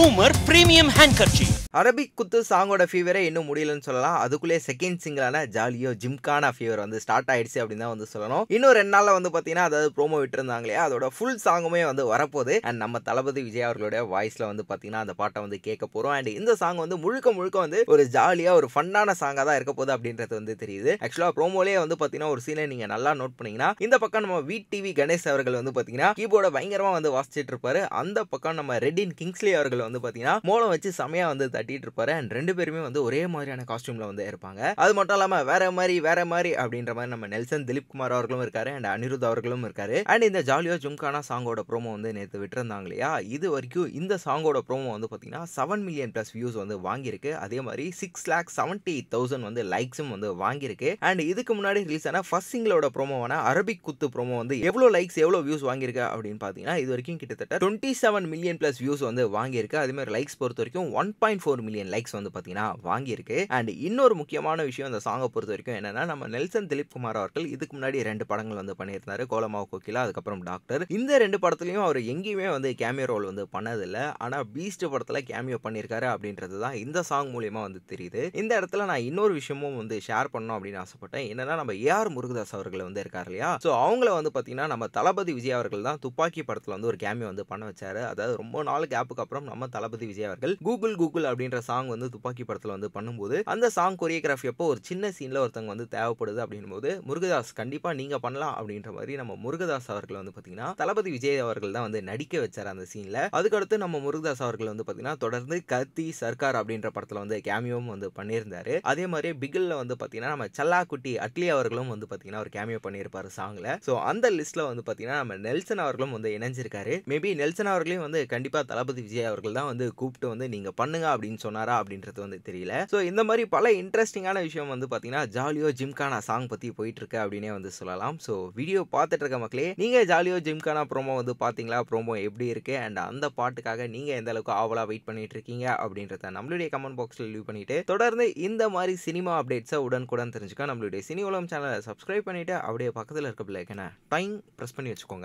humour premium ஹேண்ட்கர்ச்சி Arabic குத்து சாங்கோட ஃபீவரே இன்னும் முடியலன்னு சொல்லலாம் அதுக்குள்ளே செகண்ட் சிங்கிளான ஜாலியோ ஜிம்கானா ஃபீவர் வந்து ஸ்டார்ட் ஆயிடுச்சு அப்படின்னு தான் வந்து சொல்லணும் இன்னும் ரெண்டு நாளில் வந்து பார்த்தீங்கன்னா அதாவது ப்ரோமோ விட்டுருந்தாங்க இல்லையா அதோட ஃபுல் சாங்குமே வந்து வரப்போகுது அண்ட் நம்ம தளபதி விஜய் அவர்களுடைய வாய்ஸில் வந்து பார்த்தீங்கன்னா அந்த பாட்டை வந்து கேட்க போகிறோம் அண்ட் இந்த சாங் வந்து முழுக்க முழுக்க வந்து ஒரு ஜாலியாக ஒரு ஃபன்னான சாங்காக தான் இருக்க போகுது அப்படின்றது வந்து தெரியுது ஆக்சுவலாக ப்ரோமோலேயே வந்து பார்த்தீங்கன்னா ஒரு சீனை நீங்கள் நல்லா நோட் பண்ணீங்கன்னா இந்த பக்கம் நம்ம வீட் டிவி கணேஷ் அவர்கள் வந்து பார்த்தீங்கன்னா கீபோர்டை பயங்கரமாக வந்து வாசிச்சிட்டு இருப்பாரு அந்த பக்கம் நம்ம ரெட்டின் கிங்ஸ்லி அவர்கள் வந்து பார்த்தீங்கன்னா மோளம் வச்சு செமையா வந்து தட்டிட்டு இருப்பாரு அண்ட் ரெண்டு பேருமே வந்து ஒரே மாதிரியான காஸ்டியூம்ல வந்து இருப்பாங்க அது மட்டும் இல்லாம வேற மாதிரி வேற மாதிரி அப்படின்ற மாதிரி நம்ம நெல்சன் திலீப் குமார் அவர்களும் இருக்காரு அண்ட் அனிருத் அவர்களும் இருக்காரு அண்ட் இந்த ஜாலியோ ஜும்கானா சாங்கோட ப்ரோமோ வந்து நேற்று விட்டுருந்தாங்க இல்லையா இது வரைக்கும் இந்த சாங்கோட ப்ரோமோ வந்து பார்த்தீங்கன்னா செவன் மில்லியன் ப்ளஸ் வியூஸ் வந்து வாங்கியிருக்கு அதே மாதிரி சிக்ஸ் லேக் செவன்ட்டி தௌசண்ட் வந்து லைக்ஸும் வந்து வாங்கியிருக்கு அண்ட் இதுக்கு முன்னாடி ரிலீஸ் ஆன ஃபர்ஸ்ட் சிங்கிளோட ப்ரோமோவான அரபிக் குத்து ப்ரோமோ வந்து எவ்வளோ லைக்ஸ் எவ்வளோ வியூஸ் வாங்கியிருக்கு அப்படின்னு பார்த்தீங்கன்னா இது வரைக்கும் கிட்டத்தட்ட twenty seven million plus views வந்து வாங்கியிருக்கு அதே மாதிரி லைக்ஸ் பொறுத்த வரைக்கும் one point four million likes வந்து பார்த்தீங்கன்னா வாங்கியிருக்கு அண்ட் இன்னொரு முக்கியமான விஷயம் இந்த சாங்கை பொறுத்த வரைக்கும் என்னன்னா நம்ம நெல்சன் திலீப் குமார் அவர்கள் இதுக்கு முன்னாடி ரெண்டு படங்கள் வந்து பண்ணியிருந்தாரு கோலமாவு கோகிலா அதுக்கப்புறம் டாக்டர் இந்த ரெண்டு படத்துலையும் அவர் எங்கேயுமே வந்து கேமியோ ரோல் வந்து பண்ணதில்லை ஆனால் பீஸ்ட் படத்தில் கேமியோ பண்ணியிருக்காரு அப்படின்றது தான் இந்த சாங் மூலியமா வந்து தெரியுது இந்த இடத்துல நான் இன்னொரு விஷயமும் வந்து ஷேர் பண்ணணும் அப்படின்னு ஆசைப்பட்டேன் என்னன்னா நம்ம ஏஆர் முருகதாஸ் அவர்கள் வந்து இருக்கார் இல்லையா ஸோ அவங்கள வந்து பார்த்தீங்கன்னா நம்ம தளபதி விஜய் அவர்கள் தான் துப்பாக்கி படத்தில் வந்து ஒரு கேமியோ வந்து பண்ண வச்சாரு அதாவது ரொம்ப நாள் கேப்புக்கு அப்புறம் நம்ம தளபதி விஜய் அவர்கள் கூகுள் கூகுள் அப்படின்ற சாங் வந்து துப்பாக்கி படத்தில் வந்து பண்ணும்போது அந்த சாங் கொரியோகிராஃபி அப்போ ஒரு சின்ன சீனில் ஒருத்தவங்க வந்து தேவைப்படுது அப்படின்னும் போது முருகதாஸ் கண்டிப்பாக நீங்கள் பண்ணலாம் அப்படின்ற மாதிரி நம்ம முருகதாஸ் அவர்கள் வந்து பார்த்தீங்கன்னா தளபதி விஜய் அவர்கள் தான் வந்து நடிக்க வச்சார் அந்த சீனில் அதுக்கடுத்து நம்ம முருகதாஸ் அவர்கள் வந்து பார்த்தீங்கன்னா தொடர்ந்து கத்தி சர்க்கார் அப்படின்ற படத்தில் வந்து கேமியோவும் வந்து பண்ணியிருந்தாரு அதே மாதிரி பிகில்ல வந்து பார்த்தீங்கன்னா நம்ம சல்லா குட்டி அட்லி அவர்களும் வந்து பார்த்தீங்கன்னா ஒரு கேமியோ பண்ணியிருப்பாரு சாங்கில் ஸோ அந்த லிஸ்ட்டில் வந்து பார்த்தீங்கன்னா நம்ம நெல்சன் அவர்களும் வந்து இணைஞ்சிருக்காரு மேபி நெல்சன் அவர்களையும் வந்து கண்டிப்பாக தளபதி விஜய் அவர்கள் தான் வந்து கூப்பிட்டு வந்து நீங்கள் பண்ணுங்க அப்படின்னு சொன்னாரா அப்படின்றது வந்து தெரியல ஸோ இந்த மாதிரி பல இன்ட்ரெஸ்டிங்கான விஷயம் வந்து பார்த்தீங்கன்னா ஜாலியோ ஜிம்கானா சாங் பற்றி போயிட்டு இருக்கு அப்படின்னே வந்து சொல்லலாம் ஸோ வீடியோ பார்த்துட்டு இருக்க மக்களே நீங்கள் ஜாலியோ ஜிம்கானா ப்ரோமோ வந்து பார்த்தீங்களா ப்ரோமோ எப்படி இருக்கு அண்ட் அந்த பாட்டுக்காக நீங்கள் எந்த அளவுக்கு ஆவலாக வெயிட் பண்ணிட்டு இருக்கீங்க அப்படின்றத நம்மளுடைய கமெண்ட் பாக்ஸில் லீவ் பண்ணிட்டு தொடர்ந்து இந்த மாதிரி சினிமா அப்டேட்ஸை உடனுக்குடன் தெரிஞ்சுக்க நம்மளுடைய சினி உலகம் சேனலை சப்ஸ்கிரைப் பண்ணிட்டு அப்படியே பக்கத்தில் இருக்க பிள்ளைக்கான டைம் ப்ரெஸ் பண்ணி வச்சுக்கோங்க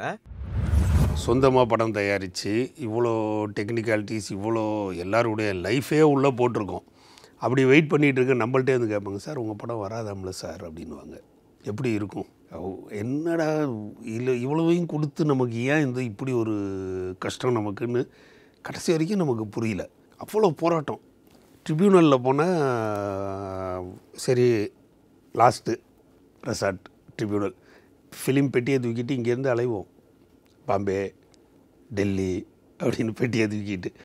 சொந்தமாக படம் தயாரித்து இவ்வளோ டெக்னிக்காலிட்டிஸ் இவ்வளோ எல்லாருடைய லைஃபே உள்ளே போட்டிருக்கோம் அப்படி வெயிட் பண்ணிகிட்டு இருக்க நம்மள்ட்டே வந்து கேட்பாங்க சார் உங்கள் படம் வராதாம்ல சார் அப்படின்வாங்க எப்படி இருக்கும் அவ்- என்னடா இல்லை இவ்வளவையும் கொடுத்து நமக்கு ஏன் இந்த இப்படி ஒரு கஷ்டம் நமக்குன்னு கடைசி வரைக்கும் நமக்கு புரியல அவ்வளோ போராட்டம் ட்ரிபியூனலில் போனால் சரி லாஸ்ட்டு ரெசார்ட் ட்ரிபியூனல் ஃபிலிம் பெட்டியை தூக்கிட்டு இங்கேருந்து அலைவோம் பாம்பே டெல்லி அப்படின்னு பெட்டியை தூக்கிட்டு